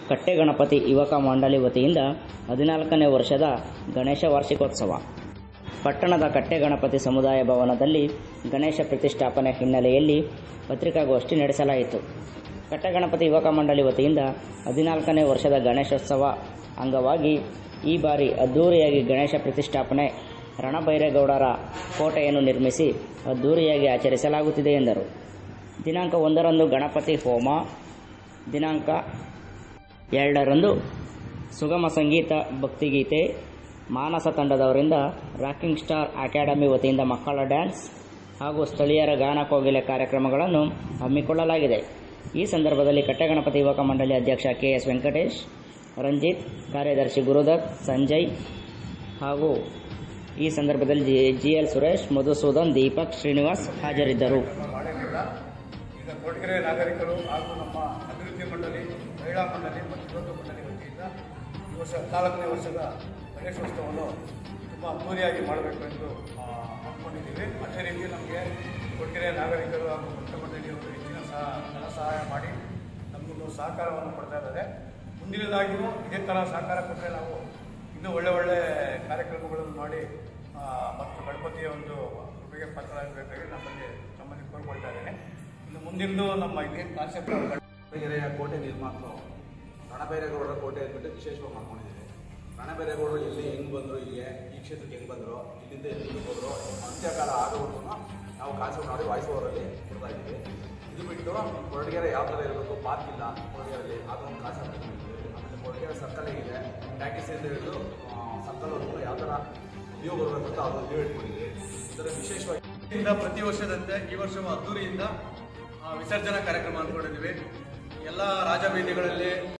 ಕಟ್ಟೆಗಣಪತಿ ಯುವಕ ಮಂಡಳಿ ವತಿಯಿಂದ ಹದಿನಾಲ್ಕನೇ ವರ್ಷದ ಗಣೇಶ ವಾರ್ಷಿಕೋತ್ಸವ ಪಟ್ಟಣದ ಕಟ್ಟೆಗಣಪತಿ ಸಮುದಾಯ ಭವನದಲ್ಲಿ ಗಣೇಶ ಪ್ರತಿಷ್ಠಾಪನೆ ಹಿನ್ನೆಲೆಯಲ್ಲಿ ಪತ್ರಿಕಾಗೋಷ್ಠಿ ನಡೆಸಲಾಯಿತು ಕಟ್ಟೆಗಣಪತಿ ಯುವಕ ಮಂಡಳಿ ವತಿಯಿಂದ ಹದಿನಾಲ್ಕನೇ ವರ್ಷದ ಗಣೇಶೋತ್ಸವ ಅಂಗವಾಗಿ ಈ ಬಾರಿ ಅದ್ಧೂರಿಯಾಗಿ ಗಣೇಶ ಪ್ರತಿಷ್ಠಾಪನೆ ರಣಬೈರೇಗೌಡರ ಕೋಟೆಯನ್ನು ನಿರ್ಮಿಸಿ ಅದ್ಧೂರಿಯಾಗಿ ಆಚರಿಸಲಾಗುತ್ತಿದೆ ಎಂದರು ದಿನಾಂಕ ಒಂದರಂದು ಗಣಪತಿ ಹೋಮ ದಿನಾಂಕ ಎರಡರಂದು ಸುಗಮ ಸಂಗೀತ ಭಕ್ತಿಗೀತೆ ಮಾನಸ ತಂಡದವರಿಂದ ರಾಕಿಂಗ್ ಸ್ಟಾರ್ ಅಕಾಡೆಮಿ ವತಿಯಿಂದ ಮಕ್ಕಳ ಡ್ಯಾನ್ಸ್ ಹಾಗೂ ಸ್ಥಳೀಯರ ಗಾನ ಕೋಗಿಲೆ ಕಾರ್ಯಕ್ರಮಗಳನ್ನು ಹಮ್ಮಿಕೊಳ್ಳಲಾಗಿದೆ ಈ ಸಂದರ್ಭದಲ್ಲಿ ಕಟ್ಟೆಗಣಪತಿ ಯುವಕ ಮಂಡಳಿ ಅಧ್ಯಕ್ಷ ಕೆ ಎಸ್ ವೆಂಕಟೇಶ್ ರಂಜಿತ್ ಕಾರ್ಯದರ್ಶಿ ಗುರುದತ್ ಸಂಜಯ್ ಹಾಗೂ ಈ ಸಂದರ್ಭದಲ್ಲಿ G G L Suresh Madhusudan Deepak Srinivas ಹಾಜರಿದ್ದರು ಮಾಡಲಿಲ್ಲ ಈಗ ಕೊರಟಗೆರೆ ನಾಗರಿಕರು ಹಾಗೂ ನಮ್ಮ ಅಭಿವೃದ್ಧಿ ಮಂಡಳಿ ಮಹಿಳಾ ಮಂಡಳಿ ಮತ್ತು ಯುವಕ ಮಂಡಳಿ ವತಿಯಿಂದ ಈ ವರ್ಷ ಹದಿನಾಲ್ಕನೇ ವರ್ಷದ ಗಣೇಶೋತ್ಸವವನ್ನು ತುಂಬ ಅದ್ದೂರಿಯಾಗಿ ಮಾಡಬೇಕು ಎಂದು ಆ, ಅಂದ್ಕೊಂಡಿದ್ದೀವಿ ಅದೇ ರೀತಿ ನಮಗೆ ಕೊರಟಗೆರೆ ನಾಗರಿಕರು ಹಾಗೂ ಭಕ್ತ ಮಂಡಳಿಯವರು ಹೆಚ್ಚಿನ ಸಹ ಧನ ಸಹಾಯ ಮಾಡಿ ನಮಗೊಂದು ಸಹಕಾರವನ್ನು ಕೊಡ್ತಾ ಇದ್ದಾರೆ ಮುಂದಿನದಾಗಿಯೂ ಇದೇ ಥರ ಸಹಕಾರ ಕೊಟ್ಟರೆ ನಾವು ಇನ್ನೂ ಒಳ್ಳೆ ಒಳ್ಳೆ ಕಾರ್ಯಕ್ರಮಗಳನ್ನು ಮಾಡಿ ಆ, ಮತ್ತು ಗಣಪತಿಯ ಒಂದು ಕೃಪೆಗೆ ಪಾತ್ರರಾಗಬೇಕಾಗಿ ನಮ್ಮಲ್ಲಿ ನಮ್ಮಲ್ಲಿ ಕೋರ್ಕೊಳ್ತಾ ಇದ್ದೇನೆ ಇನ್ನು ಮುಂದಿನದು ನಮ್ಮ ಇದೇನು ಕಾನ್ಸೆಪ್ಟ್ ದಾವಣಗೆರೆಯ ಕೋಟೆ ನಿರ್ಮಾತೃ ರಣಬೈರೇಗೌಡರ ಕೋಟೆ ಅಂದ್ಬಿಟ್ಟು ವಿಶೇಷವಾಗಿ ಮಾಡ್ಕೊಂಡಿದ್ದೀವಿ ರಣಬೈರೇಗೌಡರು ಇಲ್ಲಿ ಹೆಂಗೆ ಬಂದರು ಇಲ್ಲಿಗೆ ಈ ಕ್ಷೇತ್ರಕ್ಕೆ ಹೆಂಗೆ ಬಂದರು ಇಲ್ಲಿಂದ ಎಲ್ಲಿಗೆ ಹೋದರು ಅಂತ್ಯಕಾಲ ಆಗೋವರೆಗೂ ನಾವು ಕಾನ್ಸೆಪ್ಟ್ ಮಾಡಿ ವಾಯ್ಸ್ ಓವರಲ್ಲಿ ಕೊಡ್ತಾ ಇದ್ದೀವಿ ಇದು ಬಿಟ್ಟು ಕೊರಟಗೆರೆ ಯಾವ ಥರ ಇರಬೇಕು ಪಾರ್ಕ್ ಇಲ್ಲ ಕೊರಟಗೆರೆಯಲ್ಲಿ ಅದೊಂದು ಕಾನ್ಸೆಪ್ಟ್ ಇಟ್ಕೊಂಡಿದ್ದೀವಿ ಆಮೇಲೆ ಕೊರಟಗೆರೆ ಸರ್ಕಲ್ ಹೇಗಿದೆ ಟ್ಯಾಕ್ಸಿ ಅಂತ ಹಿಡಿದು ಸರ್ಕಲ್ವರೆಗೂ ಯಾವ ಥರ ವ್ಯೂ ಬರಬೇಕು ಅಂತ ಅದು ವ್ಯೂ ಇಟ್ಕೊಂಡಿದ್ದೀವಿ ಇದರ ವಿಶೇಷವಾಗಿ ಇಂದ ಪ್ರತಿ ವರ್ಷದಂತೆ ಈ ವರ್ಷವೂ ಅದ್ದೂರಿಯಿಂದ ಆ, ವಿಸರ್ಜನಾ ಕಾರ್ಯಕ್ರಮ ಅಂದ್ಕೊಂಡಿದ್ದೀವಿ ಎಲ್ಲ ರಾಜಬೀದಿಗಳಲ್ಲಿ